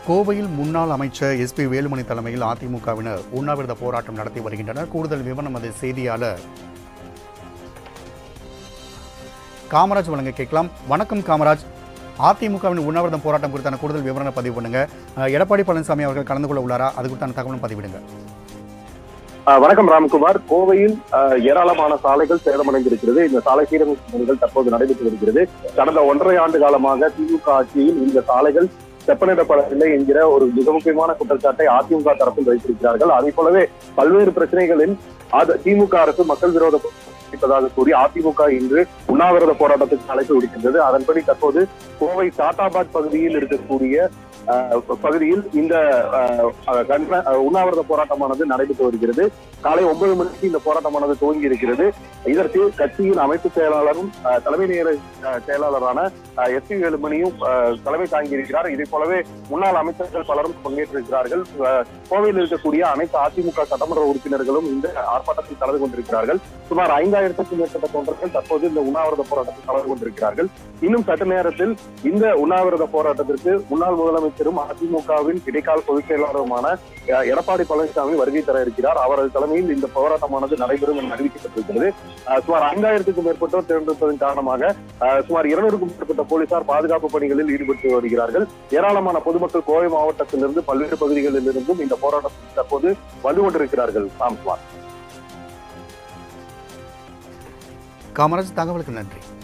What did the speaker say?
கோவையில் முன்னாள் அமைச்சர் எஸ்பி வேலுமணி தலைமையில் அதிமுகவினர் உண்ணாவிரத போராட்டம் நடத்தி வருகின்றனர் கூடுதல் விவரம் அது செய்தியாளர் காமராஜ் வழங்க கேட்கலாம் வணக்கம் காமராஜ் அதிமுகவின் உண்ணாவிரதம் போராட்டம் குறித்தான கூடுதல் விவரங்களை பதிவு பண்ணுங்க அஹ், எடப்பாடி பழனிசாமி அவர்கள் கலந்து கொள்ள உள்ளாரா அது குறித்தான தகவலும் பதிவிடுங்க ஆஹ் வணக்கம் ராம்குமார் கோவையில் ஆஹ் ஏராளமான சாலைகள் சேதமடைந்திருக்கிறது இந்த சாலை சீரமைப்பு பணிகள் தற்போது நடைபெற்று வருகிறது கடந்த ஒன்றரை ஆண்டு காலமாக திமுக ஆட்சியில் இந்த சாலைகள் செப்பனிடப்படவில்லை என்கிற ஒரு மிக முக்கியமான குற்றச்சாட்டை அதிமுக தரப்பில் வைத்திருக்கிறார்கள் அதே போலவே பல்வேறு பிரச்சனைகளில் அது- திமுக அரசு மக்கள் விரோத இருப்பதாக கூறி அதிமுக இன்று உண்ணாவிரத போராட்டத்துக்கு அழைப்பு விடுக்கின்றது அதன்படி தற்போது கோவை சாத்தாபாத் பகுதியில் இருக்கக்கூடிய ஆஹ், பகுதியில் இந்த ஆஹ், அஹ், கண்டன அஹ், உண்ணாவிரத போராட்டமானது நடைபெற்று வருகிறது காலை ஒன்பது மணிக்கு இந்த போராட்டமானது துவங்கி இருக்கிறது இதற்கு கட்சியின் அமைப்பு செயலாளரும் அஹ், தலைமை நேர அஹ், செயலாளரான எஸ் பி வேலுமணியும் அஹ், தலைமை தாங்கியிருக்கிறார் இதே போலவே முன்னாள் அமைச்சர்கள் பலரும் பங்கேற்றிருக்கிறார்கள் அஹ், கோவையில் இருக்கக்கூடிய அனைத்து அதிமுக சட்டமன்ற உறுப்பினர்களும் இந்த ஆர்ப்பாட்டத்தில் கலந்து கொண்டிருக்கிறார்கள் சுமார் ஐந்தாயிரத்துக்கும் மேற்பட்ட தொண்டர்கள் தற்போது இந்த உண்ணாவிரத போராட்டத்தில் கலந்து கொண்டிருக்கிறார்கள் இன்னும் சற்று நேரத்தில் இந்த உண்ணாவிரத போராட்டத்திற்கு முன்னாள் முதலமைச்சரும் அதிமுகவின் இடைக்கால பொதுச் செயலாளருமான அஹ், எடப்பாடி பழனிசாமி வருகை தர இருக்கிறார் அவரது தலைமையில் இந்த போராட்டமானது நடைபெறும் என அறிவிக்கப்பட்டிருக்கிறது அஹ், சுமார் ஐந்தாயிரத்துக்கும் மேற்பட்டோர் தேர்ந்தெடுப்பதன் காரணமாக அஹ், சுமார் இருநூறுக்கும் மேற்பட்ட போலீசார் பாதுகாப்பு பணிகளில் ஈடுபட்டு வருகிறார்கள் ஏராளமான பொதுமக்கள் கோவை மாவட்டத்திலிருந்து பல்வேறு பகுதிகளில் இருந்தும் இந்த போராட்டத்தில் தற்போது வந்து கொண்டிருக்கிறார்கள் ராம்குமார் காமராஜ் தகவலுக்கு நன்றி